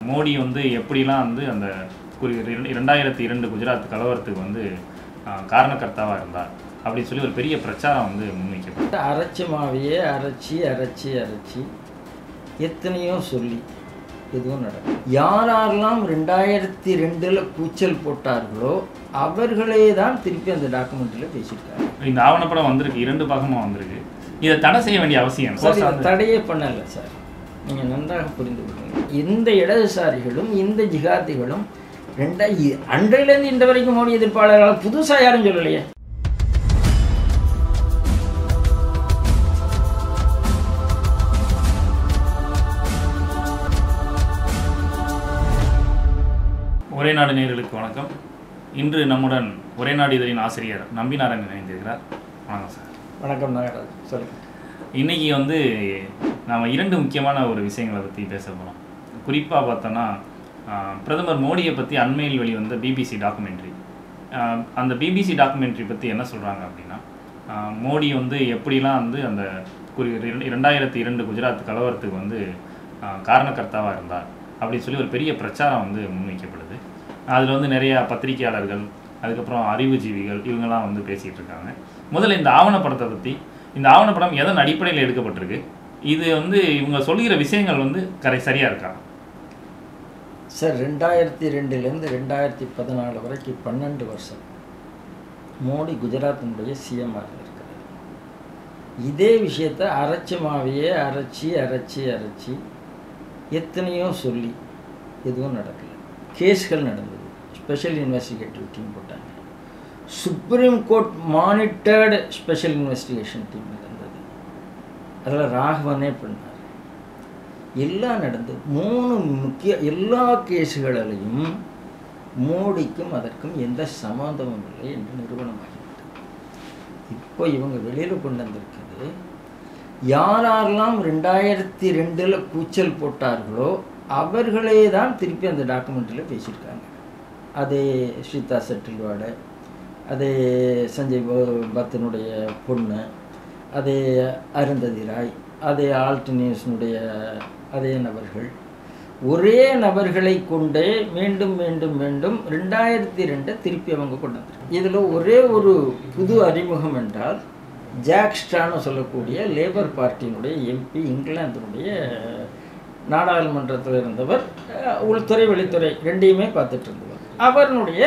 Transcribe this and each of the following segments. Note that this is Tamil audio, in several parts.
மோடி வந்து எப்படிலாம் வந்து அந்த குறி இரண்- இரண்டாயிரத்தி இரண்டு குஜராத் கலவரத்துக்கு வந்து ஆஹ், காரணகர்த்தாவா இருந்தார் அப்படின்னு சொல்லி ஒரு பெரிய பிரச்சாரம் வந்து முன்வைக்கப்படும் அரைச்ச மாவையே அரைச்சி அரைச்சி அரைச்சி எத்தனையோ சொல்லி எதுவும் நடக்கும் யார் யாரெல்லாம் ரெண்டாயிரத்தி ரெண்டில் கூச்சல் போட்டார்களோ அவர்களே தான் திருப்பி அந்த டாக்குமெண்ட்டில் பேசியிருக்காங்க இந்த ஆவணப்படம் வந்திருக்கு இரண்டு பாகமாக வந்திருக்கு இதை தடை செய்ய வேண்டிய அவசியம் சார் சார் இதை தடையே பண்ணல சார் நீங்கள் நன்றாக புரிந்து கொள்ளுங்கள் இந்த இடதுசாரிகளும் இந்த ஜிகாதிகளும் ரெண்டா இ- அன்றையிலேருந்து இந்த வரைக்கும் மோடி எதிர்ப்பாளர்கள் புதுசாக யாரும் சொல்லலையே ஒரே நாடு நேயர்களுக்கு வணக்கம் இன்று நம்முடன் ஒரே நாடு இதழின் ஆசிரியர் நம்பினாரன் இணைந்திருக்கிறார் வணக்கம் சார் வணக்கம் நாகராஜ் சொல்லுங்கள் இன்னைக்கு வந்து நாம் இரண்டு முக்கியமான ஒரு விஷயங்களை பற்றி பேச போகிறோம் குறிப்பாக பார்த்தோன்னா ஆஹ், பிரதமர் மோடியை பற்றி அண்மையில் வெளிவந்த பிபிசி டாக்குமெண்ட்ரி அந்த பிபிசி டாக்குமெண்ட்ரி பற்றி என்ன சொல்கிறாங்க அப்படின்னா ஆஹ், மோடி வந்து எப்படிலாம் வந்து அந்த குறி இரண்- இரண்டாயிரத்தி இரண்டு குஜராத் கலவரத்துக்கு வந்து ஆஹ், காரணகர்த்தாவாக இருந்தார் அப்படின்னு சொல்லி ஒரு பெரிய பிரச்சாரம் வந்து முன்வைக்கப்படுது அதில் வந்து நிறைய பத்திரிகையாளர்கள் அதுக்கப்புறம் அறிவுஜீவிகள் இவங்கெல்லாம் வந்து பேசிகிட்டு இருக்காங்க முதல்ல இந்த ஆவணப்படத்தை பற்றி இந்த ஆவணப்படம் எதன் அடிப்படையில் எடுக்கப்பட்டிருக்கு இது வந்து இவங்க சொல்லுகிற விஷயங்கள் வந்து கரை சரியாக இருக்கா சார் ரெண்டாயிரத்தி ரெண்டுலேருந்து ரெண்டாயிரத்தி பதினாலு வரைக்கும் பன்னெண்டு வருஷம் மோடி குஜராத்தினுடைய சிஎம்ஆர் இருக்கிறார் இதே விஷயத்தை அரைச்ச மாவையே அரைச்சி அரைச்சி அரைச்சி எத்தனையோ சொல்லி எதுவும் நடக்கல கேஸ்கள் நடந்தது ஸ்பெஷல் இன்வெஸ்டிகேட்டிவ் டீம் போட்டாங்க supreme court monitored special investigation team இருந்தது அதில் ராகவனே பண்ணார் எல்லாம் நடந்தது மூணு முக்கிய எல்லா கேஸுகளிலையும் மோடிக்கும் அதற்கும் எந்த சம்மந்தமும் இல்லை என்று நிறுவனமாகிவிட்டது இப்போ இவங்க வெளியில் கொண்டு வந்திருக்கிறது யார் யாரெல்லாம் ரெண்டாயிரத்தி ரெண்டில் கூச்சல் போட்டார்களோ அவர்களே தான் திருப்பி அந்த டாக்குமெண்ட்டில் பேசியிருக்காங்க அதே ஸ்ரீதா செட்டில்வாடு அதே சஞ்சய் ப- பத்தனுடைய பொண்ணு அதே அருந்ததி ராய் அதே ஆல்ட் நியூஸ்னுடைய அதே நபர்கள் ஒரே நபர்களை கொண்டே மீண்டும் மீண்டும் மீண்டும் ரெண்டாயிரத்தி ரெண்டை திருப்பி அவங்க கொண்டு வந்தாங்க இதில் ஒரே ஒரு புது அறிமுகம் என்றால் ஜாக்ஸ்டான்னு சொல்லக்கூடிய லேபர் பார்ட்டியினுடைய எம்பி இங்கிலாந்தினுடைய நாடாளுமன்றத்தில் இருந்தவர் அஹ், உள்துறை வெளித்துறை ரெண்டையுமே பார்த்துட்டு இருந்தவர் அவருடைய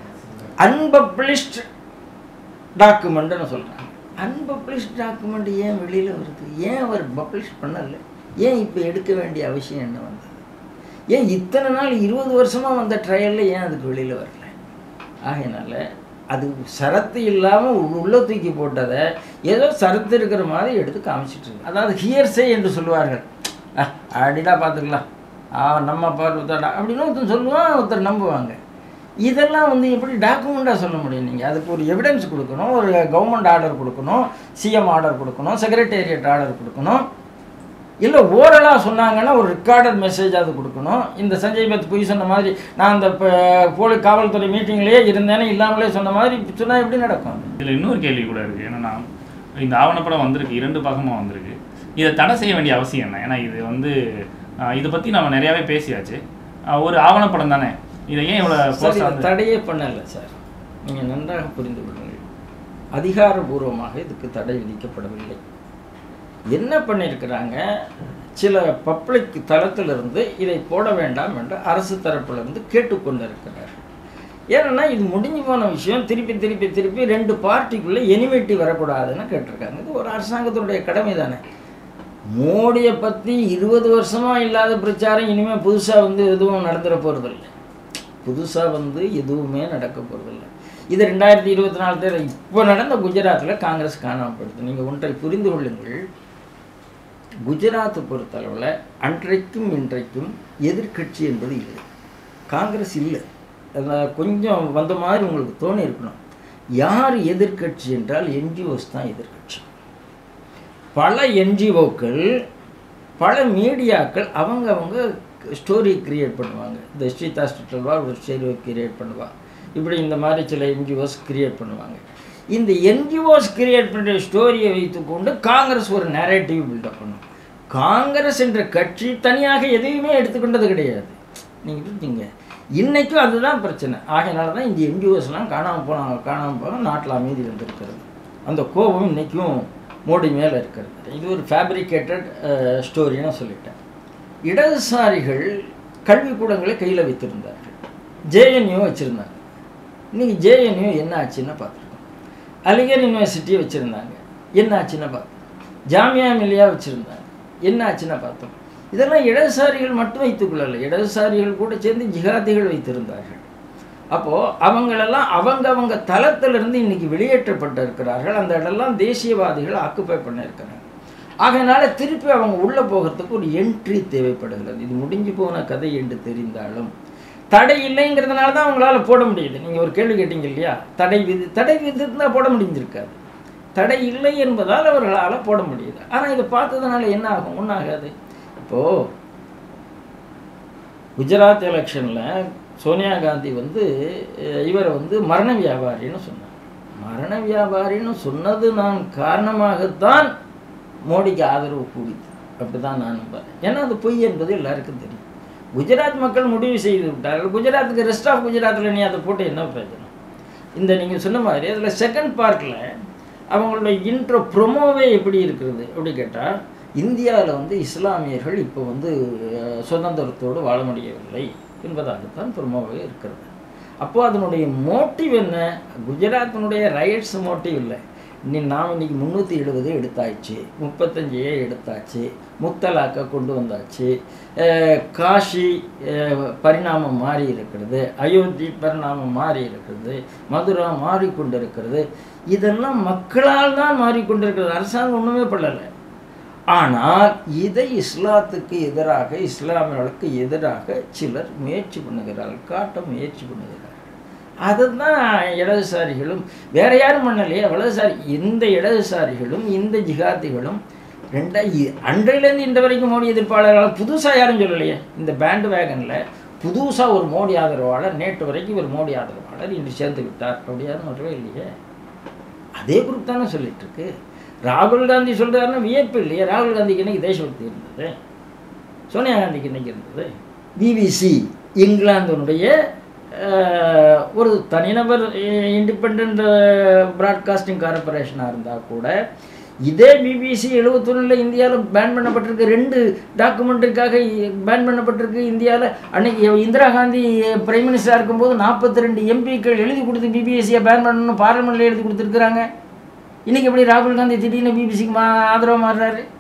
அன்பப்ளிஷ்ட் டாக்குமெண்ட்னு சொல்கிறாங்க அன்பப்ளிஷ்ட் டாக்குமெண்ட் ஏன் வெளியில் வருது ஏன் அவர் பப்ளிஷ் பண்ணல ஏன் இப்போ எடுக்க வேண்டிய அவசியம் என்ன வந்தது ஏன் இத்தனை நாள் இருபது வருஷமாக வந்த ட்ரையலில் ஏன் அதுக்கு வெளியில் வரல ஆகையினால அது சரத்து இல்லாமல் உள்ள தூக்கி போட்டதை ஏதோ சரத்து இருக்கிற மாதிரி எடுத்து காமிச்சிட்டு இருக்கு அதாவது ஹியர்ஸே என்று சொல்லுவார்கள் அஹ், அடிடா பார்த்துக்கலாம் ஆ நம்ம பார் ஒருத்தடா அப்படின்னு ஒருத்தன் சொல்லுவான் ஒருத்தர் நம்புவாங்க இதெல்லாம் வந்து எப்படி டாக்குமெண்ட்டாக சொல்ல முடியும் நீங்கள் அதுக்கு ஒரு எவிடன்ஸ் கொடுக்கணும் ஒரு கவர்மெண்ட் ஆர்டர் கொடுக்கணும் சிஎம் ஆர்டர் கொடுக்கணும் செக்ரட்டேரியட் ஆர்டர் கொடுக்கணும் இல்லை ஓரலாக சொன்னாங்கன்னா ஒரு ரெக்கார்டட் மெசேஜ் அது கொடுக்கணும் இந்த சஞ்சய் பத் பொய் சொன்ன மாதிரி நான் அந்த போலி காவல்துறை மீட்டிங்லேயே இருந்தேன்னு இல்லாமலே சொன்ன மாதிரி சொன்னால் எப்படி நடக்கும் இதில் இன்னொரு கேள்வி கூட இருக்குது என்னன்னா இந்த ஆவணப்படம் வந்திருக்கு இரண்டு பாகமாக வந்திருக்கு இதை தடை செய்ய வேண்டிய அவசியம் என்ன ஏன்னா இது வந்து ஆஹ், இதை பற்றி நம்ம நிறையாவே பேசியாச்சு ஆஹ், ஒரு ஆவணப்படம் தானே இதை ஏன் இவ்வளோ சார் force ஆ இதை வந்து- தடையே பண்ணல சார் நீங்கள் நன்றாக புரிந்து கொள்ளுங்கள் அதிகாரபூர்வமாக இதுக்கு தடை விதிக்கப்படவில்லை என்ன பண்ணியிருக்கிறாங்க சில பப்ளிக் தளத்திலிருந்து இதை போட வேண்டாம் என்று அரசு தரப்பிலிருந்து கேட்டுக்கொண்டு இருக்கிறார் ஏன்னா இது முடிஞ்சு போன விஷயம் திருப்பி திருப்பி திருப்பி ரெண்டு பார்ட்டிக்குள்ளே எனிமிட்டி வரக்கூடாதுன்னு கேட்டிருக்காங்க இது ஒரு அரசாங்கத்தினுடைய கடமை தானே மோடியை பற்றி இருபது வருஷமாக இல்லாத பிரச்சாரம் இனிமேல் புதுசாக வந்து எதுவும் நடந்துட போகிறதில்ல புதுசாக வந்து எதுவுமே நடக்க போகிறதில்ல இது ரெண்டாயிரத்தி இருபத்தி நாலு தேர்தல் இப்போ நடந்த குஜராத்தில் காங்கிரஸ் காணாமல் போயிடுது நீங்கள் ஒன்றை புரிந்து கொள்ளுங்கள் குஜராத்தை பொறுத்தளவில் அன்றைக்கும் இன்றைக்கும் எதிர்க்கட்சி என்பது இல்லை காங்கிரஸ் இல்லை அதில் கொஞ்சம் வந்த மாதிரி உங்களுக்கு தோணி இருக்கணும் யார் எதிர்க்கட்சி என்றால் என்ஜிஓஸ் தான் எதிர்க்கட்சி பல என்ஜிஓக்கள் பல மீடியாக்கள் அவங்க அவங்க ஸ்டோரி கிரியேட் பண்ணுவாங்க இந்த ஸ்ரீதா ஸ்டிட்டல்வா ஒரு ஸ்டோரி கிரியேட் பண்ணுவா இப்படி இந்த மாதிரி சில என்ஜிஓஸ் கிரியேட் பண்ணுவாங்க இந்த என்ஜிஓஸ் கிரியேட் பண்ணுற ஸ்டோரியை வைத்துக்கொண்டு காங்கிரஸ் ஒரு நேரேட்டிவ் பில்டப் பண்ணும் காங்கிரஸ் என்ற கட்சி தனியாக எதையுமே எடுத்துக்கொண்டது கிடையாது நீங்கள் புரிஞ்சுங்க இன்னைக்கும் அதுதான் பிரச்சனை ஆகையினால தான் இந்த என்ஜிஓஸ்லாம் காணாமல் போனாங்க காணாமல் போனால் நாட்டில் அமைதி வந்திருக்கிறது அந்த கோபம் இன்னைக்கும் மோடி மேலே இருக்கிறது இது ஒரு ஃபேப்ரிகேட்டட் ஸ்டோரின்னு சொல்லிட்டேன் இடதுசாரிகள் கல்விக்கூடங்களை கையில் வைத்திருந்தார்கள் ஜேஎன்யூ வச்சுருந்தாங்க இன்னைக்கு ஜேஎன்யூ என்ன ஆச்சுன்னு பார்த்துருக்கோம் அலிகர் யூனிவர்சிட்டியை வச்சுருந்தாங்க என்ன ஆச்சுன்னு பார்த்தோம் ஜாமியா மில்லியா வச்சுருந்தாங்க என்ன ஆச்சுன்னு பார்த்தோம் இதெல்லாம் இடதுசாரிகள் மட்டும் வைத்துக்கொள்ளலை இடதுசாரிகள் கூட சேர்ந்து ஜிகாதிகள் வைத்திருந்தார்கள் அப்போது அவங்களெல்லாம் அவங்க அவங்க தளத்திலிருந்து இன்னைக்கு வெளியேற்றப்பட்டு இருக்கிறார்கள் அந்த இடம்லாம் தேசியவாதிகள் ஆக்குப்பை பண்ணியிருக்கிறாங்க ஆகையினால திருப்பி அவங்க உள்ளே போகிறதுக்கு ஒரு என்ட்ரி தேவைப்படுகிறது இது முடிஞ்சு போன கதை என்று தெரிந்தாலும் தடை இல்லைங்கிறதுனால தான் அவங்களால போட முடியுது நீங்கள் ஒரு கேள்வி கேட்டீங்க இல்லையா தடை விதி தடை விதித்துனா போட முடிஞ்சிருக்காது தடை இல்லை என்பதால் அவர்களால் போட முடியுது ஆனால் இதை பார்த்ததுனால என்ன ஆகும் ஒன்றாகாது இப்போது குஜராத் எலெக்ஷனில் சோனியா காந்தி வந்து அஹ், இவரை வந்து மரண வியாபாரின்னு சொன்னார் மரண வியாபாரின்னு சொன்னது நான் காரணமாகத்தான் மோடிக்கு ஆதரவு கூடிது அப்படிதான் நான் நம்புறேன் ஏன்னா அது பொய் என்பது எல்லாருக்கும் தெரியும் குஜராத் மக்கள் முடிவு செய்து விட்டார்கள் குஜராத்துக்கு ரெஸ்ட் ஆஃப் குஜராத்தில் நீ அதை போட்டு என்ன பிரயோஜனம் இந்த நீங்கள் சொன்ன மாதிரி அதில் செகண்ட் பார்ட்டில் அவங்களோட இன்ட்ரோ ப்ரொமோவே எப்படி இருக்கிறது அப்படி கேட்டால் இந்தியாவில் வந்து இஸ்லாமியர்கள் இப்போ வந்து அஹ், சுதந்திரத்தோடு வாழ முடியவில்லை என்பதாகத்தான் ப்ரொமோவே இருக்கிறது அப்போது அதனுடைய மோட்டிவ் என்ன குஜராத்தினுடைய ரைட்ஸ் மோட்டிவ் இல்லை நீ நாம் இன்னைக்கு முந்நூற்றி எழுபது எடுத்தாச்சு முப்பத்தஞ்சையே எடுத்தாச்சு முத்தலாக்க கொண்டு வந்தாச்சு அஹ், காஷி அஹ், பரிணாமம் மாறி இருக்கிறது அயோத்தி பரிணாமம் மாறி இருக்கிறது மதுரா மாறிக்கொண்டிருக்கிறது இதெல்லாம் மக்களால் தான் மாறிக்கொண்டிருக்கிறது அரசாங்கம் ஒன்றுமே பண்ணலை ஆனால் இதை இஸ்லாத்துக்கு எதிராக இஸ்லாமியர்களுக்கு எதிராக சிலர் முயற்சி பண்ணுகிறார்கள் காட்ட முயற்சி பண்ணுகிறார்கள் அதுதான் இடதுசாரிகளும் வேற யாரும் பண்ணலையே வலதுசாரி இந்த இடதுசாரிகளும் இந்த ஜிகாதிகளும் ரெண்டா இ- அன்றையிலேருந்து இந்த வரைக்கும் மோடி எதிர்ப்பாளர்கள் புதுசாக யாரும் சொல்லலையே இந்த பேண்ட் வேகனில் புதுசாக ஒரு மோடி ஆதரவாளர் நேற்று வரைக்கும் ஒரு மோடி ஆதரவாளர் இன்று சேர்ந்து விட்டார் அப்படியாவது வரவே இல்லையே அதே குரூப் தானே சொல்லிட்டு இருக்கு ராகுல் காந்தி சொல்றாருன்னா வியப்பு இல்லையே ராகுல் காந்திக்கு இன்னைக்கு தேசபக்தி இருந்தது சோனியா காந்திக்கு இன்னைக்கு இருந்தது பிபிசி இங்கிலாந்தினுடைய அஹ், ஒரு தனிநபர் இண்டிபெண்ட் பிராட்காஸ்டிங் கார்பரேஷனாக இருந்தால் கூட இதே பிபிசி எழுபத்தொன்னில் இந்தியாவில் பேன் பண்ணப்பட்டிருக்கு ரெண்டு டாக்குமெண்ட்டுக்காக பேன் பண்ணப்பட்டிருக்கு இந்தியாவில் அன்னைக்கு இந்திரா காந்தி பிரைம் மினிஸ்டராக இருக்கும்போது நாற்பத்தி ரெண்டு எம்பிக்கள் எழுதி கொடுத்து பிபிஎஸ்சியை பேன் பண்ணணும்னு பார்லிமெண்ட்டில் எழுதி கொடுத்துருக்குறாங்க இன்னைக்கு எப்படி ராகுல் காந்தி திடீர்னு பிபிசிக்கு மா ஆதரவாக மாறுறாரு